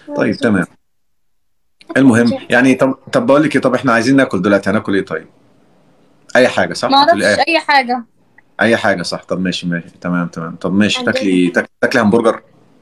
طيب تمام المهم يعني طب طب بقول لك ايه طب احنا عايزين ناكل دلوقتي هناكل ايه طيب اي حاجه صح ما هتقولي اعرفش اي اي حاجه اي حاجه صح طب ماشي ماشي تمام تمام طب ماشي عندنا تاكلي تاك- تاكلي همبرجر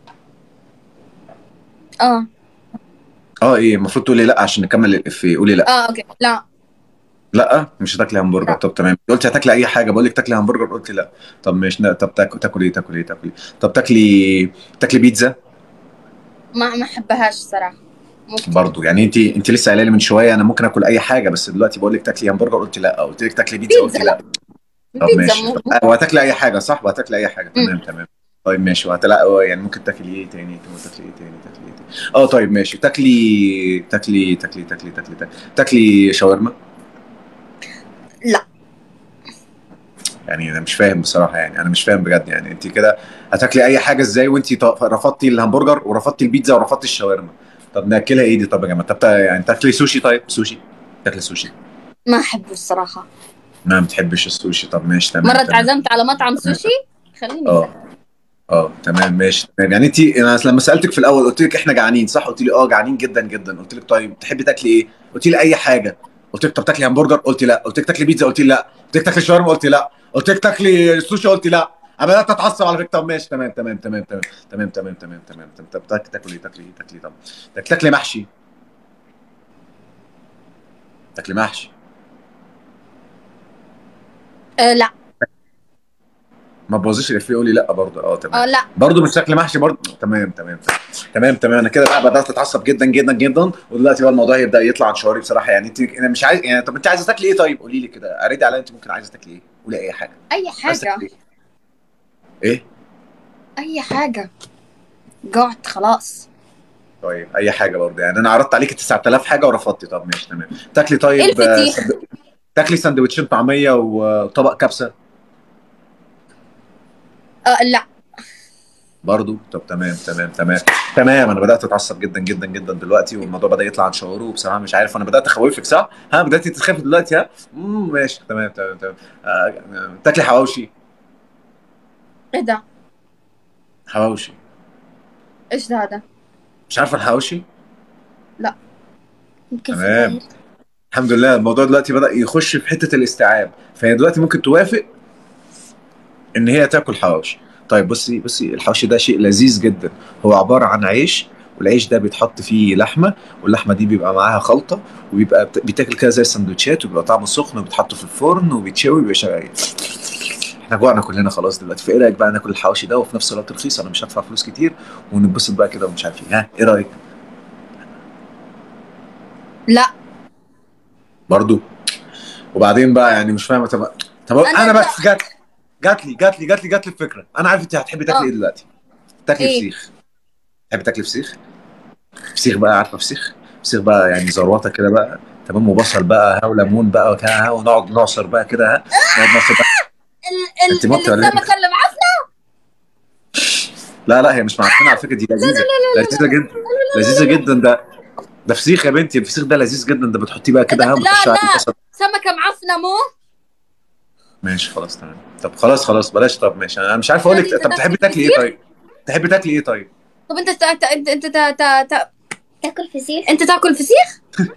اه اه ايه المفروض تقولي لا عشان نكمل الافيه قولي لا اه اوكي لا لا مش هتاكلي همبرجر لا طب تمام قلت هتاكلي اي حاجه بقول لك تاكلي همبرجر قلت لا طب ماشي لا طب تاكل تاكل ايه تاكل ايه تاكل ايه طب تاكلي تاكلي بيتزا ما ما احبهاش صراحه ممكن برضو يعني انت انت لسه قايله لي من شويه انا ممكن اكل اي حاجه بس دلوقتي بقول لك تاكلي همبرجر قلت لا قلت لك تاكلي بيتزا قلت بيتزا لا لا طب بيتزا ماشي مو طب مو- وهتاكلي اي حاجه صح وهتاكلي اي حاجه مم. تمام تمام طيب ماشي وهتلا يعني ممكن تاكلي ايه تاني ممكن تاكلي ايه تاني تاكلي ايه تاني اه طيب ماشي تاكلي تاكلي تاكلي تاكلي تاكلي تاكلي, تاكلي شاورما لا يعني انا مش فاهم بصراحه يعني انا مش فاهم بجد يعني انت كده هتاكلي اي حاجه ازاي وانت ط- رفضتي الهمبرجر ورفضتي البيتزا ورفضتي الشاورما طب ناكلها ايه دي طب يا جماعه طب تا- يعني تاكلي سوشي طيب سوشي تاكلي سوشي ما احبه الصراحه ما بتحبش السوشي طب ماشي تمام مره تمام تعزمت على مطعم سوشي خليني اه ساكت اه تمام ماشي تمام يعني انت انا لما سالتك في الاول قلت لك احنا جعانين صح قلت لي اه جعانين جدا جدا قلت لك طيب تحبي تاكلي ايه قلت لي اي حاجه قلت لك طب تاكلي همبرجر قلت لا قلت لك تاكلي بيتزا قلت لي لا قلت لك تاكلي شاورما قلت لا قلت لك تاكلي سوشي قلت لا انا بدات اتعصب على فكره طب ماشي تمام تمام تمام تمام تمام تمام تمام تمام تمام طب تاك- تاكلي تاكلي تاكلي طب تاك- تاكلي محشي تاكلي محشي آه لا ما تبوظيش الافيه قولي لا برضه اه اه تمام لا برضه مش شكل محشي برضه تمام تمام تمام تمام انا كده بقى بدات اتعصب جدا جدا جدا ودلوقتي بقى الموضوع هيبدا يطلع عن شعوري بصراحه يعني انت انا مش عايز يعني طب انت عايزه تاكلي ايه طيب قولي لي كده اريد عليا انت ممكن عايزه تاكلي ايه قولي اي حاجه اي عايزه حاجه تاكلي ايه ايه اي حاجه قعدت خلاص طيب اي حاجه برضه يعني انا عرضت عليك 9000 حاجه ورفضتي طب ماشي تمام تاكلي ايه طيب آه، الفسيخ سند... تاكلي سندوتشين طعميه وطبق كبسه آه لا برضو طب تمام تمام تمام تمام انا بدات اتعصب جدا جدا جدا دلوقتي والموضوع بدا يطلع عن شعوره وبصراحه مش عارف انا بدات اخوفك صح ها بدات تخافي دلوقتي ها امم ماشي تمام تمام تمام آه، آه، تاكلي حواوشي ايه ده حواوشي ايش ده هذا مش عارفه الحواوشي لا يمكن تمام فطاير الحمد لله الموضوع دلوقتي بدا يخش في حته الاستيعاب فهي دلوقتي ممكن توافق ان هي تاكل حواوشي طيب بصي بصي الحواوشي ده شيء لذيذ جدا هو عباره عن عيش والعيش ده بيتحط فيه لحمه واللحمه دي بيبقى معاها خلطه وبيبقى بت- بيتاكل كده زي السندوتشات وبيبقى طعمه سخن وبيتحط في الفرن وبيتشوي وبيبقى شغال احنا جوعنا كلنا خلاص دلوقتي فايه رايك بقى ناكل الحواوشي ده وفي نفس الوقت رخيص انا مش هدفع فلوس كتير ونتبسط بقى كده ومش عارف ايه ها ايه رايك لا برضو وبعدين بقى يعني مش فاهمه طب طب انا انا لا بس جات جات لي جات لي جات لي جات لي الفكره انا عارف انت هتحبي تاكلي اه ايه دلوقتي تاكلي ايه فسيخ تحبي تاكلي فسيخ فسيخ بقى عارفه فسيخ فسيخ بقى يعني زروطه كده بقى تمام وبصل بقى ها وليمون بقى وكده ها ونقعد نعصر بقى كده ها نقعد نعصر بقى ال انت ال مت ولا ايه؟ السمكه اللي معفنه لا لا هي مش معفنه على فكره دي لا لا لذيذه لا لا لذيذه جدا لذيذه جدا ده ده فسيخ يا بنتي الفسيخ ده لذيذ جدا ده بتحطيه بقى كده لا ها لا وتقشري عليه لا بصل سمكه معفنه مو ماشي خلاص تمام طب خلاص خلاص بلاش طب ماشي انا مش عارف اقول يعني لك انت طب تحبي تاكل تاكلي ايه فسيخ طيب تحبي تاكلي ايه طيب طب انت تا تا انت انت تا تا تا تاكل فسيخ انت تاكل فسيخ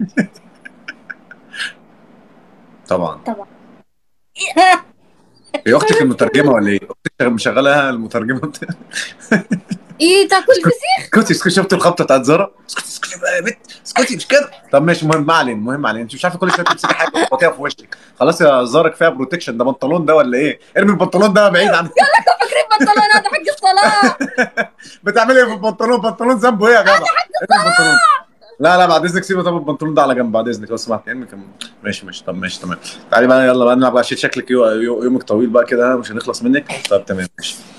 طبعا طبعا هي اختك المترجمه ولا ايه اختك مشغلها المترجمه بتاع- ايه تاكل فسيخ اسكتي اسكتي شفت الخبطه بتاعت زارا اسكتي اسكتي بقى يا بنت اسكتي مش كده طب ماشي مهم ما علينا المهم علينا انت مش عارفه كل شويه تمسكي حاجه وتحطيها في وشك خلاص يا زارا كفايه بروتكشن ده بنطلون ده ولا ايه ارمي البنطلون ده بعيد عن فاكرين بنطلون هذا حق الصلاه بتعملي ايه في البنطلون بنطلون ذنبه ايه يا جدع ارمي البنطلون لا لا بعد اذنك سيبه طب البنطلون ده على جنب بعد اذنك لو سمحت يعني كم... ماشي ماشي طب ماشي تمام تعالي بقى يلا بقى نلعب عشان شكلك يو... يو... يومك طويل بقى كده مش هنخلص منك طب تمام ماشي